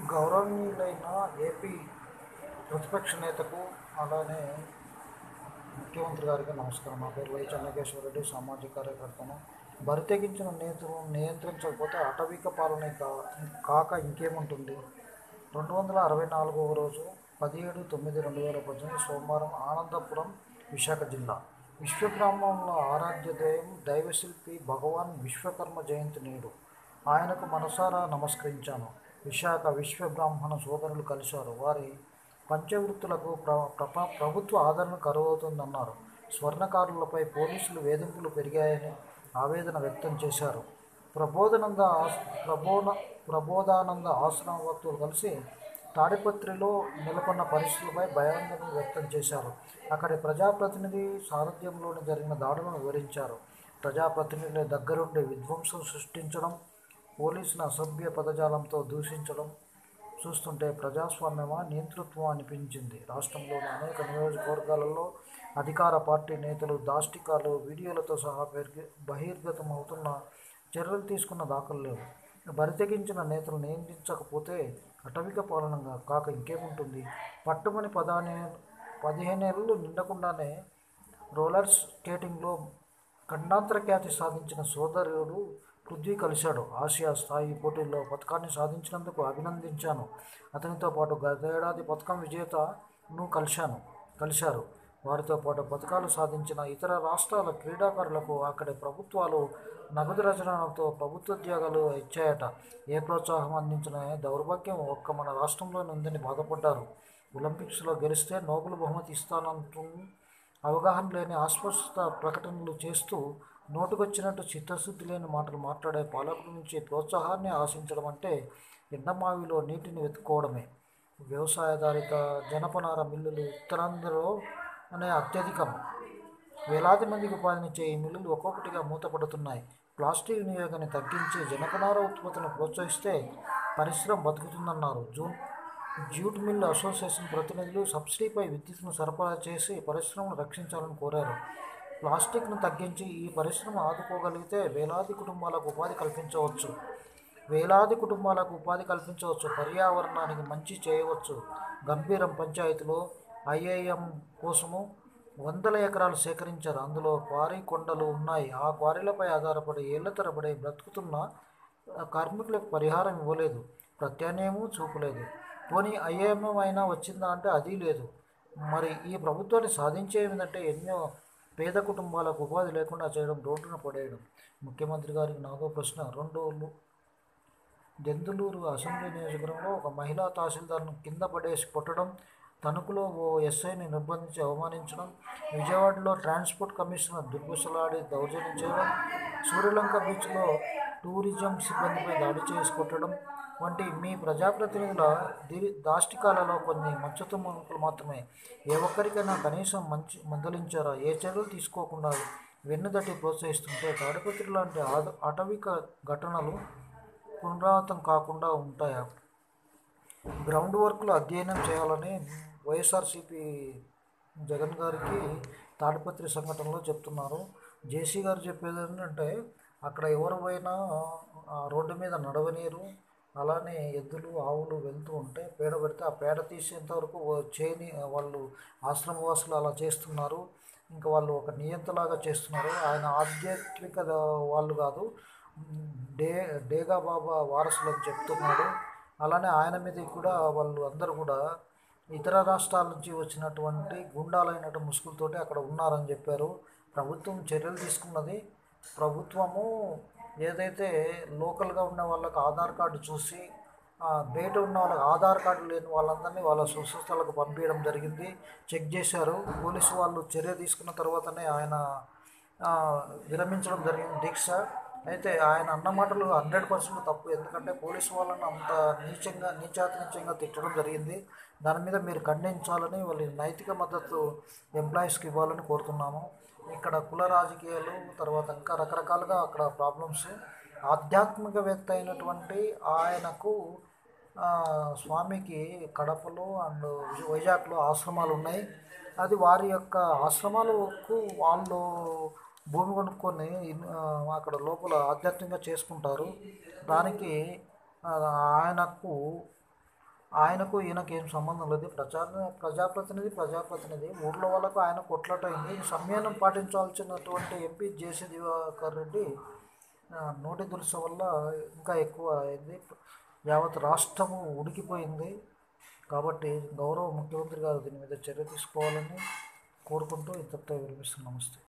గౌరవనీయులైన ఏపీ ప్రతిపక్ష నేతకు అలానే ముఖ్యమంత్రి గారికి నమస్కారం నా పేరు వై చెన్నకేశ్వరరెడ్డి సామాజిక కార్యకర్తను బరితెగించిన నేతలను నియంత్రించకపోతే అటవిక పాలన కా- కాక ఇంకేముంటుంది రెండు వందల అరవై నాలుగవ రోజు పదిహేడు తొమ్మిది రెండు వేల పద్దెనిమిది సోమవారం ఆనందపురం విశాఖ జిల్లా విశ్వబ్రహ్మంలో ఆరాధ్య దైవం దైవశిల్పి భగవాన్ విశ్వకర్మ జయంతి నేడు ఆయనకు మనసారా నమస్కరించాను విశాఖ విశ్వబ్రాహ్మణ సోదరులు కలిశారు వారి పంచవృత్తులకు ప్ర ప్రప ప్రభుత్వ ఆదరణ కరువవుతుందన్నారు స్వర్ణకారులపై పోలీసులు వేధింపులు పెరిగాయని ఆవేదన వ్యక్తం చేశారు ప్రబోధనంద ఆస్- ప్రబోధ ప్రబోధానంద ఆశ్రమ భక్తులు కలిసి తాడిపత్రిలో నెలకొన్న పరిస్థితులపై భయాందోళన వ్యక్తం చేశారు అక్కడి ప్రజాప్రతినిధి సారథ్యంలోని జరిగిన దాడులను వివరించారు ప్రజాప్రతినిధుల దగ్గరుండి విధ్వంసం సృష్టించడం పోలీసుల అసభ్య పదజాలంతో దూషించడం చూస్తుంటే ప్రజాస్వామ్యమా నియంతృత్వం అనిపించింది రాష్ట్రంలోని అనేక నియోజకవర్గాలలో అధికార పార్టీ నేతలు దాష్టికాలు వీడియోలతో సహా పెరిగి బహిర్గతం అవుతున్న చర్యలు తీసుకున్న దాఖలు లేవు బరితెగించిన నేతలు నియంత్రించకపోతే అటవిక పాలనగా కాక ఇంకేముంటుంది పట్టుమని పదానే పదిహేనేళ్ళు నిండకుండానే రోలర్ స్కేటింగ్లో ఖండాంతర ఖ్యాతి సాధించిన సోదరుడు పృథ్వీ కలిశాడు ఆసియా స్థాయి పోటీల్లో పథకాన్ని సాధించినందుకు అభినందించాను అతనితో పాటు గతేడాది పథకం విజేతను కలిశాను కలిశారు వారితో పాటు పథకాలు సాధించిన ఇతర రాష్ట్రాల క్రీడాకారులకు అక్కడి ప్రభుత్వాలు నగదు రచనతో ప్రభుత్వోద్యోగాలు ఇచ్చాయట ఏ ప్రోత్సాహం అందించిన దౌర్భాగ్యం ఒక్క మన రాష్ట్రంలోనే ఉందని బాధపడ్డారు ఒలింపిక్స్లో గెలిస్తే నోబెల్ బహుమతి ఇస్తానంటూ అవగాహన లేని అస్పష్టత ప్రకటనలు చేస్తూ నోటుకొచ్చినట్టు చిత్తశుద్ధి లేని మాటలు మాట్లాడే పాలకుల నుంచి ప్రోత్సాహాన్ని ఆశించడం అంటే ఎండమావిలో నీటిని వెతుక్కోవడమే వ్యవసాయాధారిత జనపనార మిల్లులు ఉత్తరాంధ్రలో అనే అత్యధికం వేలాది మందికి ఉపాధినిచ్చే ఈ మిల్లులు ఒక్కొక్కటిగా మూతపడుతున్నాయి ప్లాస్టిక్ వినియోగాన్ని తగ్గించి జనపనార ఉత్పత్తులను ప్రోత్సహిస్తే పరిశ్రమ బతుకుతుందన్నారు జూన్ జ్యూట్ మిల్ అసోసియేషన్ ప్రతినిధులు సబ్సిడీపై విద్యుత్ను సరఫరా చేసి పరిశ్రమను రక్షించాలని కోరారు ప్లాస్టిక్ను తగ్గించి ఈ పరిశ్రమ ఆదుకోగలిగితే వేలాది కుటుంబాలకు ఉపాధి కల్పించవచ్చు వేలాది కుటుంబాలకు ఉపాధి కల్పించవచ్చు పర్యావరణానికి మంచి చేయవచ్చు గంభీరం పంచాయతీలో ఐఐఎం కోసము వందల ఎకరాలు సేకరించారు అందులో క్వారీ కొండలు ఉన్నాయి ఆ క్వారీలపై ఆధారపడి ఏళ్ల తరబడి బ్రతుకుతున్న ఆ కార్మికులకు పరిహారం ఇవ్వలేదు ప్రత్యామ్నాయము చూపలేదు పోనీ ఐఏఎంఎం అయినా వచ్చిందా అంటే అది లేదు మరి ఈ ప్రభుత్వాన్ని సాధించే ఏంటంటే ఎన్నో పేద కుటుంబాలకు ఉపాధి లేకుండా చేయడం రోడ్డున పడేయడం ముఖ్యమంత్రి గారికి నాదో ప్రశ్న రెండు దెందులూరు అసెంబ్లీ నియోజకవర్గంలో ఒక మహిళా తహసీల్దార్ను కింద పడేసి కొట్టడం తణుకులో ఓ ఎస్ఐని నిర్బంధించి అవమానించడం విజయవాడలో ట్రాన్స్పోర్ట్ కమిషనర్ దుర్బుసలాడి దౌర్జన్యం చేయడం సూర్యలంక బీచ్లో టూరిజం సిబ్బందిపై దాడి చేసి కొట్టడం వంటి మీ ప్రజాప్రతినిధుల ది దాష్టికాలలో కొన్ని మచ్చతుమ్మకులు మాత్రమే ఏ ఒక్కరికైనా కనీసం మంచి మందలించారా ఏ చర్యలు తీసుకోకుండా వెన్నుదట్టి ప్రోత్సహిస్తుంటే తాడిపత్రి లాంటి ఆద అటవిక ఘటనలు పునరావృతం కాకుండా ఉంటాయా గ్రౌండ్ వర్క్లో అధ్యయనం చేయాలని వైఎస్ఆర్సీపీ జగన్ గారికి తాడిపత్రి సంఘటనలో చెప్తున్నారు జేసీ గారు చెప్పేది ఏంటంటే అక్కడ ఎవరు పోయినా ఆ రోడ్డు మీద నడవనీరు అలానే ఎద్దులు ఆవులు వెళ్తూ ఉంటే పేడ పెడితే ఆ పేడ తీసేంత వరకు ఓ చేయని వాళ్ళు ఆశ్రమవాసులు అలా చేస్తున్నారు ఇంకా వాళ్ళు ఒక నియంతలాగా చేస్తున్నారు ఆయన ఆధ్యాత్మిక వాళ్ళు కాదు డే డేగా బాబా వారసులు అని చెప్తున్నాడు అలానే ఆయన మీద కూడా వాళ్ళు అందరూ కూడా ఇతర రాష్ట్రాల నుంచి వచ్చినటువంటి గుండాలైనటువంటి ముసుగులతోటి అక్కడ ఉన్నారని చెప్పారు ప్రభుత్వం చర్యలు తీసుకున్నది ప్రభుత్వము ఏదైతే లోకల్గా ఉన్న వాళ్ళకి ఆధార్ కార్డు చూసి ఆ, బయట ఉన్న వాళ్ళకి ఆధార్ కార్డు లేని వాళ్ళందరినీ వాళ్ళ స్వస్థలకు పంపించడం జరిగింది చెక్ చేశారు పోలీసు వాళ్ళు చర్య తీసుకున్న తర్వాతనే ఆయన ఆ, విరమించడం జరిగింది దీక్ష అయితే ఆయన అన్న మాటలు హండ్రెడ్ పర్సెంట్ తప్పు ఎందుకంటే పోలీసు వాళ్ళని అంత నీచంగా నీచాతి నీచంగా తిట్టడం జరిగింది దాని మీద మీరు ఖండించాలని వాళ్ళ నైతిక మద్దతు ఎంప్లాయీస్కి ఇవ్వాలని కోరుతున్నాము ఇక్కడ కుల రాజకీయాలు తర్వాత ఇంకా రకరకాలుగా అక్కడ ప్రాబ్లమ్స్ ఆధ్యాత్మికవేత్త అయినటువంటి ఆయనకు ఆ, స్వామికి కడపలో అండ్ వైజాగ్లో ఆశ్రమాలు ఉన్నాయి అది వారి యొక్క ఆశ్రమాలకు వాళ్ళు భూమి కొనుక్కొని ఇన్- ఆ, అక్కడ లోపల ఆధ్యాత్మికంగా చేసుకుంటారు దానికి ఆ, ఆయనకు ఆయనకు ఈయనకు ఏం సంబంధం లేదు ప్రజా ప్రజాప్రతినిధి ప్రజాప్రతినిధి ఊర్లో వాళ్ళకు ఆయన కొట్లాట అయింది ఈ సంయమనం పాటించాల్సినటువంటి ఎంపీ జేసీ దివాకర్ రెడ్డి ఆ, నోటి దురుస వల్ల ఇంకా ఎక్కువ అయింది యావత్ రాష్ట్రము ఉడికిపోయింది కాబట్టి గౌరవ ముఖ్యమంత్రి గారు దీని మీద చర్య తీసుకోవాలని కోరుకుంటూ ఇంతటితో వినిపిస్తున్నాం నమస్తే